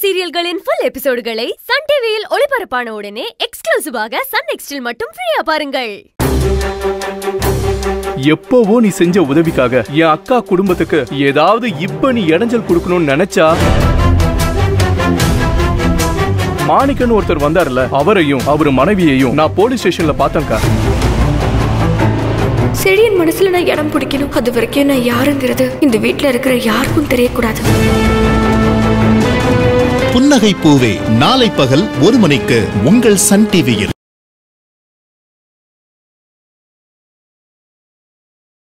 சீரியல்களின் full எபிசோடுகளை Sun டிவியில் ஒளிபரப்பான உடனே எக்ஸ்க்ளூசிவாக சன் நெக்ஸ்டில் மட்டும் ஃப்ரீயா பாருங்கள் எப்பவோ நீ செஞ்ச உதவிக்காக என் அக்கா குடும்பத்துக்கு ஏதாவது இப்ப நீ இடைஞ்சல் கொடுக்கணும்னு நினைச்சா மாணிக்கன்னு ஒருத்தர் வந்தார்ல அவரையும் அவர் மனைவியையும் நான் போலீஸ் ஸ்டேஷன்ல பார்த்தேன்க்கா செடியின் மனசுல நான் இடம் பிடிக்கணும் அது வரைக்கும் நான் யாருங்கிறது இந்த வீட்ல இருக்கிற யாருக்கும் தெரியக்கூடாது புன்னகை பூவே நாளை பகல் ஒரு மணிக்கு உங்கள் சன் டிவியில்